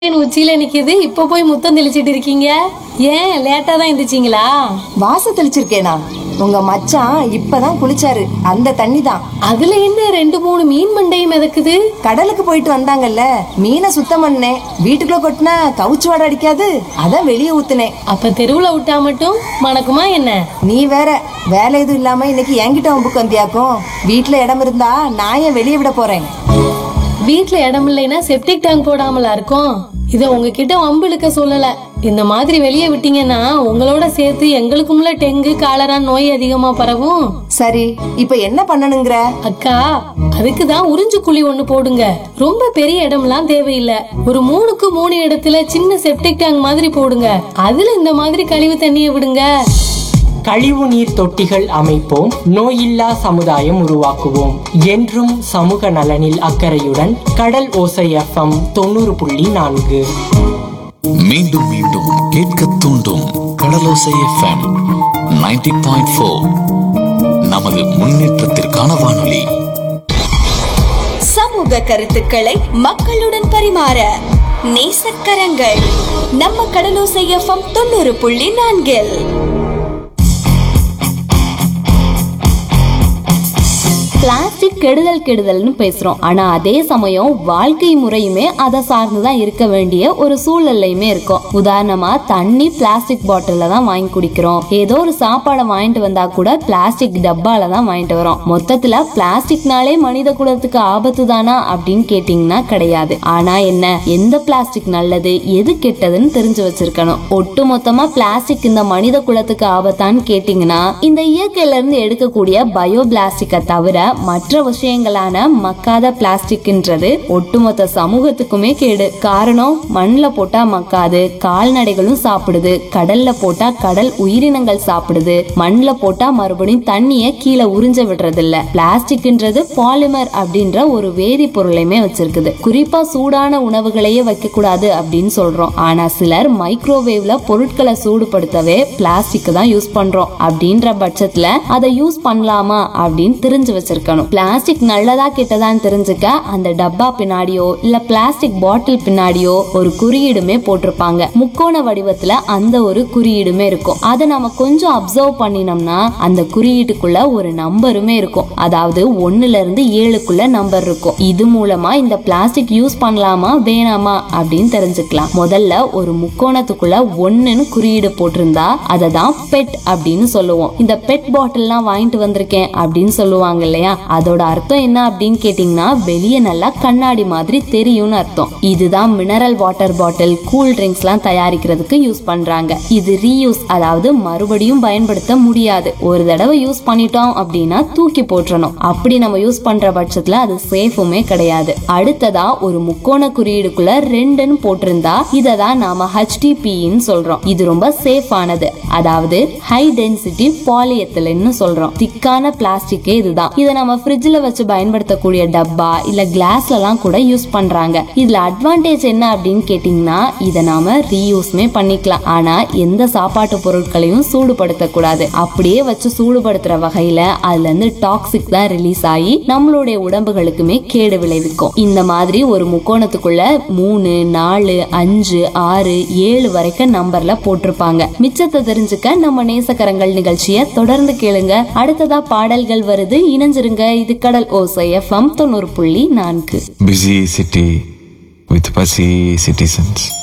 என் உச்சியில நிக்குது இப்ப போய் முத்தம் தெளிச்சிட்டு இருக்கீங்க ஏன் லேட்டா தான் எந்திரிச்சிங்களா வாச தெளிச்சிருக்கேனா உங்க மச்சான் இப்பதான் குளிச்சாரு அந்த தண்ணி தான் அதுல என்ன ரெண்டு மூணு மீன் மண்டையும் மிதக்குது கடலுக்கு போயிட்டு வந்தாங்கல்ல மீனை சுத்தம் பண்ணேன் வீட்டுக்குள்ள கொட்டினா கவுச்சு வாடை அடிக்காது அதான் வெளியே ஊத்துனேன் அப்ப தெருவுல விட்டா மட்டும் மணக்குமா என்ன நீ வேற வேலை எதுவும் இல்லாம இன்னைக்கு என்கிட்ட உம்புக்கு வந்தியாக்கும் வீட்டுல இடம் இருந்தா நான் ஏன் வெளியே விட போறேன் வீட்ல இடம் இல்லைன்னா செப்டிக் டேங்க் போடாமலா இருக்கும் இத உங்ககிட்ட வம்பு இழுக்க சொல்லல இந்த மாதிரி வெளியே விட்டீங்கன்னா உங்களோட சேர்த்து எங்களுக்கும்ல டெங்கு காலரா நோய் அதிகமா பரவும் சரி இப்ப என்ன பண்ணணுங்கிற அக்கா அதுக்கு தான் உறிஞ்சு குழி ஒண்ணு போடுங்க ரொம்ப பெரிய இடம்லாம் தேவையில்லை ஒரு மூணுக்கு மூணு இடத்துல சின்ன செப்டிக் டேங்க் மாதிரி போடுங்க அதுல இந்த மாதிரி கழிவு தண்ணியை விடுங்க கழிவு நீர் தொட்டிகள் அமைப்போம் நோயில்லா சமுதாயம் உருவாக்குவோம் என்றும் சமூக நலனில் அக்கறையுடன் கடல் ஓசை எஃப்எம் தொண்ணூறு புள்ளி நான்கு மீண்டும் மீண்டும் கேட்க தூண்டும் கடலோசை எஃப்எம் 90.4 பாயிண்ட் ஃபோர் நமது முன்னேற்றத்திற்கான வானொலி சமூக கருத்துக்களை மக்களுடன் பரிமாற நேசக்கரங்கள் நம்ம கடலோசை எஃப்எம் தொண்ணூறு புள்ளி நான்கில் பிளாஸ்டிக் கெடுதல் கெடுதல்னு பேசுறோம் ஆனா அதே சமயம் வாழ்க்கை முறையுமே அதை சார்ந்துதான் இருக்க வேண்டிய ஒரு சூழ்நிலையுமே இருக்கும் உதாரணமா தண்ணி பிளாஸ்டிக் பாட்டில்ல தான் வாங்கி குடிக்கிறோம் ஏதோ ஒரு சாப்பாடை வாங்கிட்டு வந்தா கூட பிளாஸ்டிக் டப்பால தான் வாங்கிட்டு வரோம் மொத்தத்துல பிளாஸ்டிக்னாலே மனித குலத்துக்கு ஆபத்து தானா அப்படின்னு கேட்டீங்கன்னா கிடையாது ஆனா என்ன எந்த பிளாஸ்டிக் நல்லது எது கெட்டதுன்னு தெரிஞ்சு வச்சிருக்கணும் ஒட்டு மொத்தமா பிளாஸ்டிக் இந்த மனித குலத்துக்கு ஆபத்தான்னு கேட்டீங்கன்னா இந்த இயற்கையில இருந்து எடுக்கக்கூடிய பயோ பிளாஸ்டிக்கை தவிர மற்ற விஷயங்களான மக்காத பிளாஸ்டிக்ன்றது ஒட்டுமொத்த சமூகத்துக்குமே கேடு காரணம் மண்ணுல போட்டா மக்காது கால்நடைகளும் சாப்பிடுது கடல்ல போட்டா கடல் உயிரினங்கள் சாப்பிடுது மண்ணுல போட்டா மறுபடியும் தண்ணிய கீழே உறிஞ்ச விடுறது இல்ல பிளாஸ்டிக்ன்றது பாலிமர் அப்படின்ற ஒரு வேதிப்பொருளையுமே வச்சிருக்குது குறிப்பா சூடான உணவுகளையே வைக்க கூடாது அப்படின்னு சொல்றோம் ஆனா சிலர் மைக்ரோவேவ்ல பொருட்களை சூடுபடுத்தவே பிளாஸ்டிக் தான் யூஸ் பண்றோம் அப்படின்ற பட்சத்துல அதை யூஸ் பண்ணலாமா அப்படின்னு தெரிஞ்சு வச்சிருக்கணும் பிளாஸ்டிக் நல்லதா கெட்டதான்னு தெரிஞ்சுக்க அந்த டப்பா பின்னாடியோ இல்ல பிளாஸ்டிக் பாட்டில் பின்னாடியோ ஒரு குறியீடுமே போட்டிருப்பாங்க முக்கோண வடிவத்துல அந்த ஒரு குறியீடுமே இருக்கும் அதை நம்ம கொஞ்சம் அப்சர்வ் பண்ணினோம்னா அந்த குறியீட்டுக்குள்ள ஒரு நம்பருமே இருக்கும் அதாவது ஒண்ணுல இருந்து ஏழுக்குள்ள நம்பர் இருக்கும் இது மூலமா இந்த பிளாஸ்டிக் யூஸ் பண்ணலாமா வேணாமா அப்படின்னு தெரிஞ்சுக்கலாம் முதல்ல ஒரு முக்கோணத்துக்குள்ள ஒண்ணுன்னு குறியீடு போட்டிருந்தா அதை தான் பெட் அப்படின்னு சொல்லுவோம் இந்த பெட் பாட்டில்லாம் வாங்கிட்டு வந்திருக்கேன் அப்படின்னு சொல்லுவாங்க இல்லையா அதோட அர்த்தம் என்ன அப்படின்னு கேட்டீங்கன்னா வெளியே நல்லா கண்ணாடி மாதிரி தெரியும்னு அர்த்தம் இதுதான் mineral water bottle cool drinks எல்லாம் தயாரிக்கிறதுக்கு யூஸ் பண்றாங்க இது ரீயூஸ் அதாவது மறுபடியும் பயன்படுத்த முடியாது ஒரு தடவை யூஸ் பண்ணிட்டோம் அப்படின்னா தூக்கி போட்டுறணும் அப்படி நம்ம யூஸ் பண்ற பட்சத்துல அது சேஃபுமே கிடையாது அடுத்ததா ஒரு முக்கோண குறியீடுக்குள்ள ரெண்டுன்னு போட்டிருந்தா இதை தான் நாம ஹெச்டிபின்னு சொல்றோம் இது ரொம்ப சேஃப் ஆனது அதாவது ஹை டென்சிட்டி பாலியத்திலின்னு சொல்றோம் திக்கான பிளாஸ்டிக்கே இதுதான் இதை நம்ம ஃப்ரிட்ஜ்ல வச்சு பயன்படுத்தக்கூடிய டப்பா இல்ல கிளாஸ்ல எல்லாம் கூட யூஸ் பண்றாங்க இதுல அட்வான்டேஜ் என்ன அப்படின்னு கேட்டீங்கன்னா இதை நாம ரீயூஸ்மே பண்ணிக்கலாம் ஆனா எந்த சாப்பாட்டு பொருட்களையும் சூடுபடுத்த கூடாது அப்படியே வச்சு சூடுபடுத்துற வகையில அதுல இருந்து டாக்ஸிக் தான் ரிலீஸ் ஆகி நம்மளுடைய உடம்புகளுக்குமே கேடு விளைவிக்கும் இந்த மாதிரி ஒரு முக்கோணத்துக்குள்ள மூணு நாலு அஞ்சு ஆறு ஏழு வரைக்கும் நம்பர்ல போட்டிருப்பாங்க மிச்சத்தை தெரிஞ்சுக்க நம்ம நேசக்கரங்கள் நிகழ்ச்சியை தொடர்ந்து கேளுங்க அடுத்ததா பாடல்கள் வருது இணைஞ்சிருங்க இது கடல் ஓசை எஃப்எம் தொண்ணூறு புள்ளி நான்கு busy city with fussy citizens.